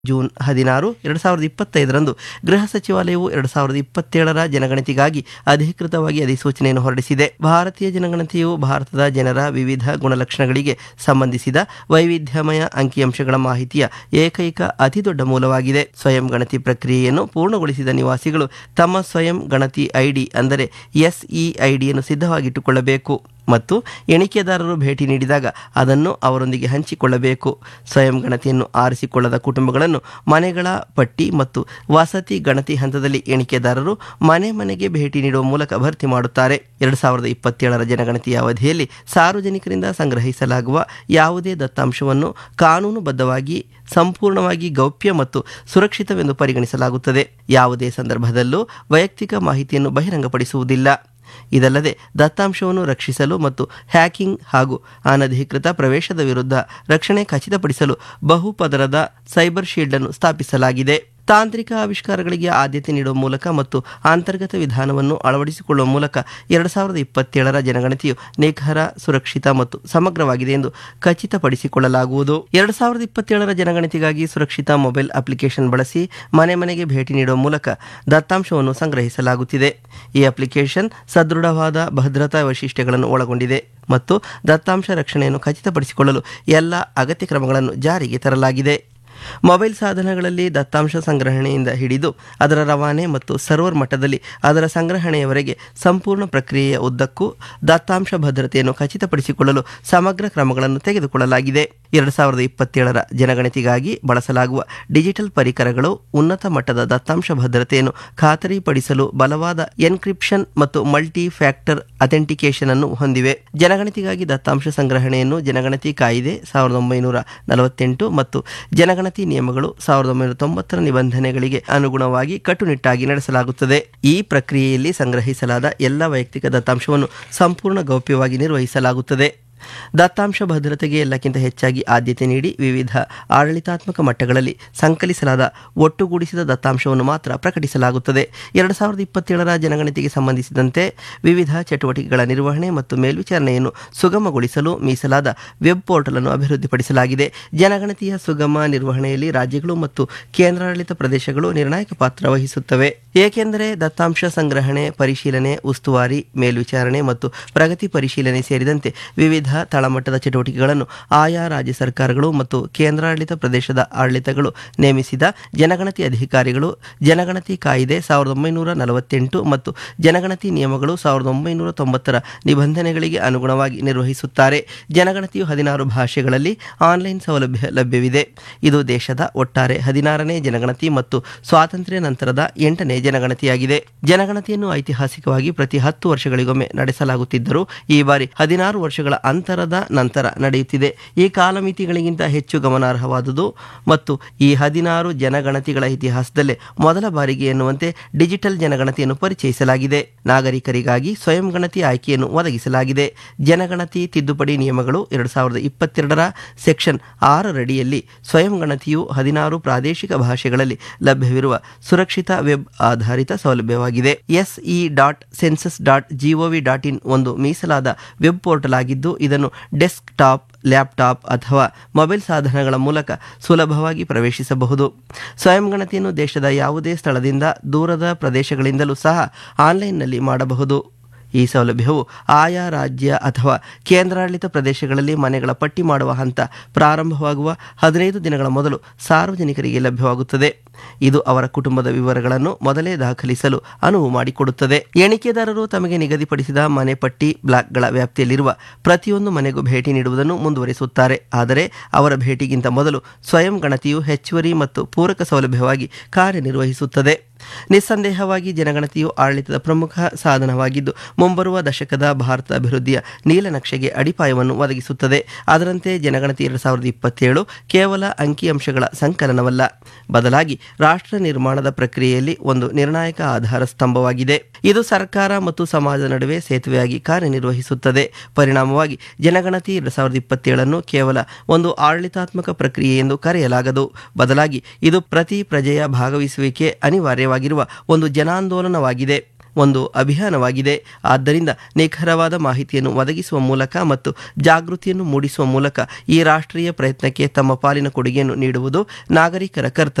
June ಹದಿನಾರು ಎರಡು ಸಾವಿರದ ಇಪ್ಪತ್ತೈದರಂದು ಗೃಹ ಸಚಿವಾಲಯವು ಎರಡು ಸಾವಿರದ ಇಪ್ಪತ್ತೇಳರ ಜನಗಣತಿಗಾಗಿ ಅಧಿಕೃತವಾಗಿ ಅಧಿಸೂಚನೆಯನ್ನು ಹೊರಡಿಸಿದೆ ಭಾರತೀಯ ಜನಗಣತಿಯು ಭಾರತದ ಜನರ ವಿವಿಧ ಗುಣಲಕ್ಷಣಗಳಿಗೆ ಸಂಬಂಧಿಸಿದ ವೈವಿಧ್ಯಮಯ ಅಂಕಿಅಂಶಗಳ ಮಾಹಿತಿಯ ಏಕೈಕ ಅತಿದೊಡ್ಡ ಮೂಲವಾಗಿದೆ ಸ್ವಯಂ ಗಣತಿ ಪ್ರಕ್ರಿಯೆಯನ್ನು ಪೂರ್ಣಗೊಳಿಸಿದ ನಿವಾಸಿಗಳು ತಮ್ಮ ಸ್ವಯಂ ಗಣತಿ ಐಡಿ ಅಂದರೆ ಎಸ್ಇಐಡಿಯನ್ನು ಸಿದ್ಧವಾಗಿಟ್ಟುಕೊಳ್ಳಬೇಕು ಮತ್ತು ಎಣಿಕೆದಾರರು ಭೇಟಿ ನೀಡಿದಾಗ ಅದನ್ನು ಅವರೊಂದಿಗೆ ಹಂಚಿಕೊಳ್ಳಬೇಕು ಸ್ವಯಂ ಗಣತಿಯನ್ನು ಆರಿಸಿಕೊಳ್ಳದ ಕುಟುಂಬಗಳನ್ನು ಮನೆಗಳ ಪಟ್ಟಿ ಮತ್ತು ವಸತಿ ಗಣತಿ ಹಂತದಲ್ಲಿ ಎಣಿಕೆದಾರರು ಮನೆ ಮನೆಗೆ ಭೇಟಿ ನೀಡುವ ಮೂಲಕ ಭರ್ತಿ ಮಾಡುತ್ತಾರೆ ಎರಡು ಸಾವಿರದ ಇಪ್ಪತ್ತೇಳರ ಜನಗಣತಿಯ ಅವಧಿಯಲ್ಲಿ ಸಾರ್ವಜನಿಕರಿಂದ ಸಂಗ್ರಹಿಸಲಾಗುವ ಯಾವುದೇ ದತ್ತಾಂಶವನ್ನು ಕಾನೂನುಬದ್ಧವಾಗಿ ಸಂಪೂರ್ಣವಾಗಿ ಗೌಪ್ಯ ಮತ್ತು ಸುರಕ್ಷಿತವೆಂದು ಪರಿಗಣಿಸಲಾಗುತ್ತದೆ ಯಾವುದೇ ಸಂದರ್ಭದಲ್ಲೂ ವೈಯಕ್ತಿಕ ಮಾಹಿತಿಯನ್ನು ಬಹಿರಂಗಪಡಿಸುವುದಿಲ್ಲ ಇದಲ್ಲದೆ ದತ್ತಾಂಶವನ್ನು ರಕ್ಷಿಸಲು ಮತ್ತು ಹ್ಯಾಕಿಂಗ್ ಹಾಗೂ ಅನಧಿಕೃತ ಪ್ರವೇಶದ ವಿರುದ್ಧ ರಕ್ಷಣೆ ಖಚಿತಪಡಿಸಲು ಬಹುಪದರದ ಸೈಬರ್ ಶೀಲ್ಡ್ ಅನ್ನು ಸ್ಥಾಪಿಸಲಾಗಿದೆ ತಾಂತ್ರಿಕ ಆವಿಷ್ಕಾರಗಳಿಗೆ ಆದ್ಯತೆ ನೀಡುವ ಮೂಲಕ ಮತ್ತು ಅಂತರ್ಗತ ವಿಧಾನವನ್ನು ಅಳವಡಿಸಿಕೊಳ್ಳುವ ಮೂಲಕ ಎರಡು ಸಾವಿರದ ಇಪ್ಪತ್ತೇಳರ ಜನಗಣತಿಯು ನಿಖರ ಸುರಕ್ಷಿತ ಮತ್ತು ಸಮಗ್ರವಾಗಿದೆ ಎಂದು ಖಚಿತಪಡಿಸಿಕೊಳ್ಳಲಾಗುವುದು ಎರಡು ಸಾವಿರದ ಇಪ್ಪತ್ತೇಳರ ಜನಗಣತಿಗಾಗಿ ಸುರಕ್ಷಿತ ಮೊಬೈಲ್ ಅಪ್ಲಿಕೇಶನ್ ಬಳಸಿ ಮನೆ ಮನೆಗೆ ಭೇಟಿ ನೀಡುವ ಮೂಲಕ ದತ್ತಾಂಶವನ್ನು ಸಂಗ್ರಹಿಸಲಾಗುತ್ತಿದೆ ಈ ಅಪ್ಲಿಕೇಶನ್ ಸದೃಢವಾದ ಭದ್ರತಾ ವೈಶಿಷ್ಟ್ಯಗಳನ್ನು ಒಳಗೊಂಡಿದೆ ಮತ್ತು ದತ್ತಾಂಶ ರಕ್ಷಣೆಯನ್ನು ಖಚಿತಪಡಿಸಿಕೊಳ್ಳಲು ಎಲ್ಲ ಅಗತ್ಯ ಕ್ರಮಗಳನ್ನು ಜಾರಿಗೆ ತರಲಾಗಿದೆ ಮೊಬೈಲ್ ಸಾಧನಗಳಲ್ಲಿ ದತ್ತಾಂಶ ಸಂಗ್ರಹಣೆಯಿಂದ ಹಿಡಿದು ಅದರ ರವಾನೆ ಮತ್ತು ಸರ್ವರ್ ಮಟ್ಟದಲ್ಲಿ ಅದರ ಸಂಗ್ರಹಣೆಯವರೆಗೆ ಸಂಪೂರ್ಣ ಪ್ರಕ್ರಿಯೆಯ ಉದ್ದಕ್ಕೂ ದತ್ತಾಂಶ ಭದ್ರತೆಯನ್ನು ಖಚಿತಪಡಿಸಿಕೊಳ್ಳಲು ಸಮಗ್ರ ಕ್ರಮಗಳನ್ನು ತೆಗೆದುಕೊಳ್ಳಲಾಗಿದೆ ಎರಡು ಸಾವಿರದ ಇಪ್ಪತ್ತೇಳರ ಜನಗಣತಿಗಾಗಿ ಬಳಸಲಾಗುವ ಡಿಜಿಟಲ್ ಪರಿಕರಗಳು ಉನ್ನತ ಮಟ್ಟದ ದತ್ತಾಂಶ ಭದ್ರತೆಯನ್ನು ಖಾತರಿಪಡಿಸಲು ಬಲವಾದ ಎನ್ಕ್ರಿಪ್ಷನ್ ಮತ್ತು ಮಲ್ಟಿ ಫ್ಯಾಕ್ಟರ್ ಅಥೆಂಟಿಕೇಶನ್ ಅನ್ನು ಹೊಂದಿವೆ ಜನಗಣತಿಗಾಗಿ ದತ್ತಾಂಶ ಸಂಗ್ರಹಣೆಯನ್ನು ಜನಗಣತಿ ಕಾಯಿದೆ ಸಾವಿರದ ಒಂಬೈನೂರ ನಲವತ್ತೆಂಟು ಮತ್ತು ಜನಗಣತಿ ನಿಯಮಗಳು ಸಾವಿರದ ಒಂಬೈನೂರ ತೊಂಬತ್ತರ ನಿಬಂಧನೆಗಳಿಗೆ ಅನುಗುಣವಾಗಿ ಕಟ್ಟುನಿಟ್ಟಾಗಿ ನಡೆಸಲಾಗುತ್ತದೆ ಈ ಪ್ರಕ್ರಿಯೆಯಲ್ಲಿ ಸಂಗ್ರಹಿಸಲಾದ ಎಲ್ಲ ವೈಯಕ್ತಿಕ ದತ್ತಾಂಶವನ್ನು ಸಂಪೂರ್ಣ ಗೌಪ್ಯವಾಗಿ ನಿರ್ವಹಿಸಲಾಗುತ್ತದೆ ದತ್ತಾಂಶ ಭದ್ರತೆಗೆ ಎಲ್ಲಕ್ಕಿಂತ ಹೆಚ್ಚಾಗಿ ಆದ್ಯತೆ ನೀಡಿ ವಿವಿಧ ಆಡಳಿತಾತ್ಮಕ ಮಟ್ಟಗಳಲ್ಲಿ ಸಂಕಲಿಸಲಾದ ಒಟ್ಟುಗೂಡಿಸಿದ ದತ್ತಾಂಶವನ್ನು ಮಾತ್ರ ಪ್ರಕಟಿಸಲಾಗುತ್ತದೆ ಎರಡು ಸಾವಿರದ ಇಪ್ಪತ್ತೇಳರ ಜನಗಣತಿಗೆ ಸಂಬಂಧಿಸಿದಂತೆ ವಿವಿಧ ಚಟುವಟಿಕೆಗಳ ನಿರ್ವಹಣೆ ಮತ್ತು ಮೇಲ್ವಿಚಾರಣೆಯನ್ನು ಸುಗಮಗೊಳಿಸಲು ಮೀಸಲಾದ ವೆಬ್ ಪೋರ್ಟಲ್ ಅನ್ನು ಅಭಿವೃದ್ಧಿಪಡಿಸಲಾಗಿದೆ ಜನಗಣತಿಯ ಸುಗಮ ನಿರ್ವಹಣೆಯಲ್ಲಿ ರಾಜ್ಯಗಳು ಮತ್ತು ಕೇಂದ್ರಾಡಳಿತ ಪ್ರದೇಶಗಳು ನಿರ್ಣಾಯಕ ಪಾತ್ರ ವಹಿಸುತ್ತವೆ ಏಕೆಂದರೆ ದತ್ತಾಂಶ ಸಂಗ್ರಹಣೆ ಪರಿಶೀಲನೆ ಉಸ್ತುವಾರಿ ಮೇಲ್ವಿಚಾರಣೆ ಮತ್ತು ಪ್ರಗತಿ ಪರಿಶೀಲನೆ ಸೇರಿದಂತೆ ವಿವಿಧ ತಳಮಟ್ಟದ ಚಟುವಟಿಕೆಗಳನ್ನು ಆಯಾ ರಾಜ್ಯ ಸರ್ಕಾರಗಳು ಮತ್ತು ಕೇಂದ್ರಾಡಳಿತ ಪ್ರದೇಶದ ಆಡಳಿತಗಳು ನೇಮಿಸಿದ ಜನಗಣತಿ ಅಧಿಕಾರಿಗಳು ಜನಗಣತಿ ಕಾಯಿದೆ ಸಾವಿರದ ಒಂಬೈನೂರ ನಲವತ್ತೆಂಟು ಮತ್ತು ಜನಗಣತಿ ನಿಯಮಗಳು ಸಾವಿರದ ಒಂಬೈನೂರ ತೊಂಬತ್ತರ ನಿಬಂಧನೆಗಳಿಗೆ ಅನುಗುಣವಾಗಿ ನಿರ್ವಹಿಸುತ್ತಾರೆ ಜನಗಣತಿಯು ಹದಿನಾರು ಭಾಷೆಗಳಲ್ಲಿ ಆನ್ಲೈನ್ ಸೌಲಭ್ಯ ಲಭ್ಯವಿದೆ ಇದು ದೇಶದ ಒಟ್ಟಾರೆ ಹದಿನಾರನೇ ಜನಗಣತಿ ಮತ್ತು ಸ್ವಾತಂತ್ರ್ಯ ನಂತರದ ಎಂಟನೇ ಜನಗಣತಿಯಾಗಿದೆ ಜನಗಣತಿಯನ್ನು ಐತಿಹಾಸಿಕವಾಗಿ ಪ್ರತಿ ಹತ್ತು ವರ್ಷಗಳಿಗೊಮ್ಮೆ ನಡೆಸಲಾಗುತ್ತಿದ್ದರೂ ಈ ಬಾರಿ ಹದಿನಾರು ವರ್ಷಗಳ ಅಂತರದ ನಂತರ ನಡೆಯುತ್ತಿದೆ ಈ ಕಾಲಮಿತಿಗಳಿಗಿಂತ ಹೆಚ್ಚು ಗಮನಾರ್ಹವಾದುದು ಮತ್ತು ಈ ಹದಿನಾರು ಜನಗಣತಿಗಳ ಇತಿಹಾಸದಲ್ಲೇ ಮೊದಲ ಬಾರಿಗೆ ಎನ್ನುವಂತೆ ಡಿಜಿಟಲ್ ಜನಗಣತಿಯನ್ನು ಪರಿಚಯಿಸಲಾಗಿದೆ ನಾಗರಿಕರಿಗಾಗಿ ಸ್ವಯಂ ಗಣತಿ ಆಯ್ಕೆಯನ್ನು ಒದಗಿಸಲಾಗಿದೆ ಜನಗಣತಿ ತಿದ್ದುಪಡಿ ನಿಯಮಗಳು ಎರಡು ಸಾವಿರದ ಇಪ್ಪತ್ತೆರಡರ ಸೆಕ್ಷನ್ ಆರರಡಿಯಲ್ಲಿ ಸ್ವಯಂ ಗಣತಿಯು ಹದಿನಾರು ಪ್ರಾದೇಶಿಕ ಭಾಷೆಗಳಲ್ಲಿ ಲಭ್ಯವಿರುವ ಸುರಕ್ಷಿತ ವೆಬ್ ಆಧಾರಿತ ಸೌಲಭ್ಯವಾಗಿದೆ SE dot census dot GOV dot in ಒಂದು ಮೀಸಲಾದ ವೆಬ್ ಪೋರ್ಟಲ್ ಆಗಿದ್ದು ಇದನ್ನು ಡೆಸ್ಕ್ ಟಾಪ್ ಲ್ಯಾಪ್ಟಾಪ್ ಅಥವಾ ಮೊಬೈಲ್ ಸಾಧನಗಳ ಮೂಲಕ ಸುಲಭವಾಗಿ ಪ್ರವೇಶಿಸಬಹುದು ಸ್ವಯಂ ಗಣತಿಯನ್ನು ದೇಶದ ಯಾವುದೇ ಸ್ಥಳದಿಂದ ದೂರದ ಪ್ರದೇಶಗಳಿಂದಲೂ ಸಹ ಆನ್ಲೈನ್ನಲ್ಲಿ ಮಾಡಬಹುದು ಈ ಸೌಲಭ್ಯವು ಆಯಾ ರಾಜ್ಯ ಅಥವಾ ಕೇಂದ್ರಾಡಳಿತ ಪ್ರದೇಶಗಳಲ್ಲಿ ಮನೆಗಳ ಪಟ್ಟಿ ಮಾಡುವ ಹಂತ ಪ್ರಾರಂಭವಾಗುವ ಹದಿನೈದು ದಿನಗಳ ಮೊದಲು ಸಾರ್ವಜನಿಕರಿಗೆ ಲಭ್ಯವಾಗುತ್ತದೆ ಇದು ಅವರ ಕುಟುಂಬದ ವಿವರಗಳನ್ನು ಮೊದಲೇ ದಾಖಲಿಸಲು ಅನುವು ಮಾಡಿಕೊಡುತ್ತದೆ ಎಣಿಕೆದಾರರು ತಮಗೆ ನಿಗದಿಪಡಿಸಿದ ಮನೆ ಪಟ್ಟಿ ಬ್ಲಾಕ್ಗಳ ವ್ಯಾಪ್ತಿಯಲ್ಲಿರುವ ಪ್ರತಿಯೊಂದು ಮನೆಗೂ ಭೇಟಿ ನೀಡುವುದನ್ನು ಮುಂದುವರಿಸುತ್ತಾರೆ ಆದರೆ ಅವರ ಭೇಟಿಗಿಂತ ಮೊದಲು ಸ್ವಯಂ ಗಣತಿಯು ಹೆಚ್ಚುವರಿ ಮತ್ತು ಪೂರಕ ಸೌಲಭ್ಯವಾಗಿ ಕಾರ್ಯನಿರ್ವಹಿಸುತ್ತದೆ ನಿಸ್ಸಂದೇಹವಾಗಿ ಜನಗಣತಿಯು ಆಡಳಿತದ ಪ್ರಮುಖ ಸಾಧನವಾಗಿದ್ದು ಮುಂಬರುವ ದಶಕದ ಭಾರತ ಅಭಿವೃದ್ಧಿಯ ನೀಲನಕ್ಷೆಗೆ ಅಡಿಪಾಯವನ್ನು ಒದಗಿಸುತ್ತದೆ ಅದರಂತೆ ಜನಗಣತಿ ಎರಡು ಸಾವಿರದ ಇಪ್ಪತ್ತೇಳು ಕೇವಲ ಅಂಕಿಅಂಶಗಳ ಸಂಕಲನವಲ್ಲ ಬದಲಾಗಿ ರಾಷ್ಟ್ರ ನಿರ್ಮಾಣದ ಪ್ರಕ್ರಿಯೆಯಲ್ಲಿ ಒಂದು ನಿರ್ಣಾಯಕ ಆಧಾರ ಸ್ತಂಭವಾಗಿದೆ ಇದು ಸರ್ಕಾರ ಮತ್ತು ಸಮಾಜದ ನಡುವೆ ಸೇತುವೆಯಾಗಿ ಕಾರ್ಯನಿರ್ವಹಿಸುತ್ತದೆ ಪರಿಣಾಮವಾಗಿ ಜನಗಣತಿ ಎರಡು ಸಾವಿರದ ಇಪ್ಪತ್ತೇಳನ್ನು ಕೇವಲ ಒಂದು ಆಡಳಿತಾತ್ಮಕ ಪ್ರಕ್ರಿಯೆ ಎಂದು ಕರೆಯಲಾಗದು ಬದಲಾಗಿ ಇದು ಪ್ರತಿ ಪ್ರಜೆಯ ಭಾಗವಹಿಸುವಿಕೆ ಅನಿವಾರ್ಯವಾಗಿರುವ ಒಂದು ಜನಾಂದೋಲನವಾಗಿದೆ ಒಂದು ಅಭಿಯಾನವಾಗಿದೆ ಆದ್ದರಿಂದ ನಿಖರವಾದ ಮಾಹಿತಿಯನ್ನು ಒದಗಿಸುವ ಮೂಲಕ ಮತ್ತು ಜಾಗೃತಿಯನ್ನು ಮೂಡಿಸುವ ಮೂಲಕ ಈ ರಾಷ್ಟ್ರೀಯ ಪ್ರಯತ್ನಕ್ಕೆ ತಮ್ಮ ಪಾಲಿನ ಕೊಡುಗೆಯನ್ನು ನೀಡುವುದು ನಾಗರಿಕರ ಕರ್ತವ್ಯ